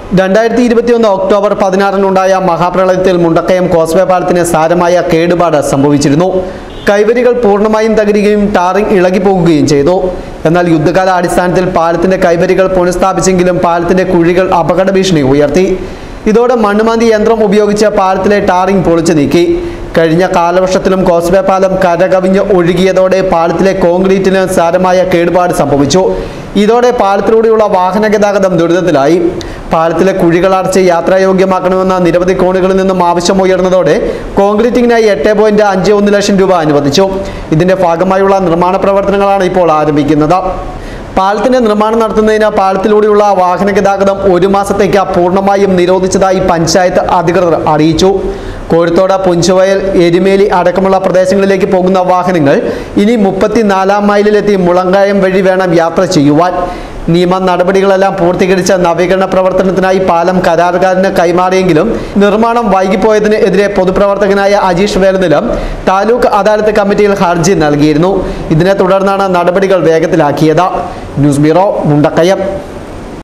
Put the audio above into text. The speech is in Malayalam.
രണ്ടായിരത്തി ഇരുപത്തിയൊന്ന് ഒക്ടോബർ പതിനാറിനുണ്ടായ മഹാപ്രളയത്തിൽ മുണ്ടക്കയം കോസ്വേ പാലത്തിന് സാരമായ കേടുപാട് സംഭവിച്ചിരുന്നു കൈവരികൾ പൂർണ്ണമായും തകരുകയും ടാറിംഗ് ഇളകിപ്പോകുകയും ചെയ്തു എന്നാൽ യുദ്ധകാല അടിസ്ഥാനത്തിൽ പാലത്തിന്റെ കൈവരികൾ പുനഃസ്ഥാപിച്ചെങ്കിലും പാലത്തിന്റെ കുഴികൾ അപകട ഭീഷണി ഉയർത്തി ഇതോടെ മണ്ണുമാന്തി യന്ത്രം ഉപയോഗിച്ച് പാലത്തിലെ ടാറിംഗ് പൊളിച്ചു നീക്കി കഴിഞ്ഞ കാലവർഷത്തിലും കോസ്വേ പാലം കരകവിഞ്ഞ് ഒഴുകിയതോടെ പാലത്തിലെ കോൺക്രീറ്റിന് സാരമായ കേടുപാട് സംഭവിച്ചു ഇതോടെ പാലത്തിലൂടെയുള്ള വാഹന ഗതാഗതം ദുരിതത്തിലായി പാലത്തിലെ കുഴികൾ അടച്ച് യാത്രായോഗ്യമാക്കണമെന്ന നിരവധി കോണുകളിൽ നിന്നും ആവശ്യമുയർന്നതോടെ കോൺക്രീറ്റിംഗിനായി എട്ട് പോയിന്റ് അഞ്ച് ഒന്ന് ലക്ഷം രൂപ അനുവദിച്ചു ഇതിന്റെ ഭാഗമായുള്ള നിർമ്മാണ പ്രവർത്തനങ്ങളാണ് ഇപ്പോൾ ആരംഭിക്കുന്നത് പാലത്തിന്റെ നിർമ്മാണം നടത്തുന്നതിന് പാലത്തിലൂടെയുള്ള വാഹന ഗതാഗതം ഒരു മാസത്തേക്ക് പൂർണ്ണമായും നിരോധിച്ചതായി പഞ്ചായത്ത് അധികൃതർ അറിയിച്ചു കോഴിത്തോട് പുഞ്ചവയൽ എരുമേലി അടക്കമുള്ള പ്രദേശങ്ങളിലേക്ക് പോകുന്ന വാഹനങ്ങൾ ഇനി മുപ്പത്തിനാലാം മൈലിലെത്തി മുളങ്കായം വഴി വേണം യാത്ര ചെയ്യുവാൻ നിയമ നടപടികളെല്ലാം പൂർത്തീകരിച്ച നവീകരണ പ്രവർത്തനത്തിനായി പാലം കരാറുകാരന് കൈമാറിയെങ്കിലും നിർമ്മാണം വൈകിപ്പോയതിന് എതിരെ പൊതുപ്രവർത്തകനായ അജീഷ് വേലനിലം താലൂക്ക് അദാലത്ത് കമ്മിറ്റിയിൽ ഹർജി നൽകിയിരുന്നു ഇതിനെ തുടർന്നാണ് നടപടികൾ വേഗത്തിലാക്കിയത് ന്യൂസ് ബ്യൂറോ മുണ്ടക്കയം